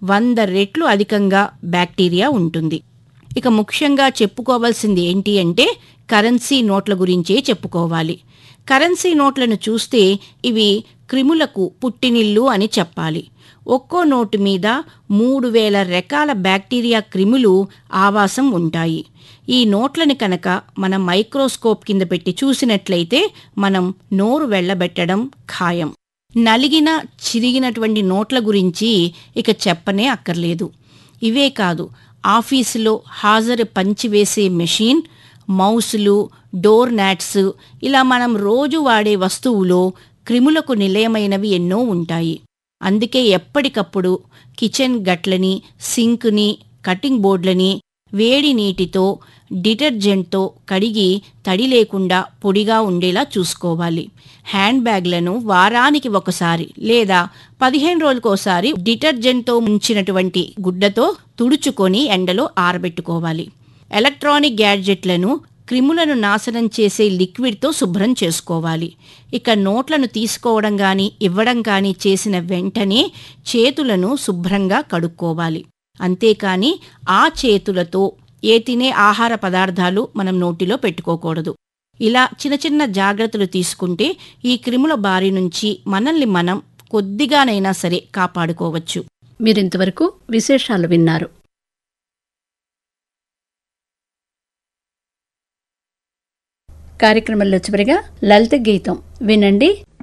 వంద రెట్లు అధికంగా బ్యాక్టీరియా ఉంటుంది ఇక ముఖ్యంగా చెప్పుకోవాల్సింది ఏంటి అంటే కరెన్సీ నోట్ల గురించే చెప్పుకోవాలి కరెన్సీ నోట్లను చూస్తే ఇవి క్రిములకు పుట్టినిల్లు అని చెప్పాలి ఒక్కో నోటు మీద మూడు వేల రకాల బ్యాక్టీరియా క్రిములు ఆవాసం ఉంటాయి ఈ నోట్లను కనుక మనం మైక్రోస్కోప్ కింద పెట్టి చూసినట్లయితే మనం నోరు వెళ్ళబెట్టడం ఖాయం నలిగిన చిరిగినటువంటి నోట్ల గురించి ఇక చెప్పనే అక్కర్లేదు ఇవే కాదు ఆఫీసులో హాజరు పంచివేసే మెషిన్ మౌసులు డోర్ నాట్స్ ఇలా మనం రోజు వాడే వస్తువులో క్రిములకు నిలయమైనవి ఎన్నో ఉంటాయి అందుకే ఎప్పటికప్పుడు కిచెన్ గట్లని సింక్ని కటింగ్ బోర్డులని వేడి నీటితో డిటర్జెంట్తో కడిగి తడి లేకుండా పొడిగా ఉండేలా చూసుకోవాలి హ్యాండ్ బ్యాగ్లను వారానికి ఒకసారి లేదా పదిహేను రోజులకోసారి డిటర్జెంట్తో ముంచినటువంటి గుడ్డతో తుడుచుకొని ఎండలో ఆరబెట్టుకోవాలి ఎలక్ట్రానిక్ గ్యాడ్జెట్లను క్రిములను నాశనం చేసే లిక్విడ్తో శుభ్రం చేసుకోవాలి ఇక నోట్లను తీసుకోవడం కానీ ఇవ్వడం కానీ చేసిన వెంటనే చేతులను శుభ్రంగా కడుక్కోవాలి అంతేకాని ఆ చేతులతో ఏ తినే ఆహార పదార్థాలు మనం నోటిలో పెట్టుకోకూడదు ఇలా చిన్న చిన్న జాగ్రత్తలు తీసుకుంటే ఈ క్రిముల బారి నుంచి మనల్ని మనం కొద్దిగానైనా సరే కాపాడుకోవచ్చు మీరింతవరకు విశేషాలు విన్నారు కార్యక్రమంలో చివరిగా లలిత గీతం వినండి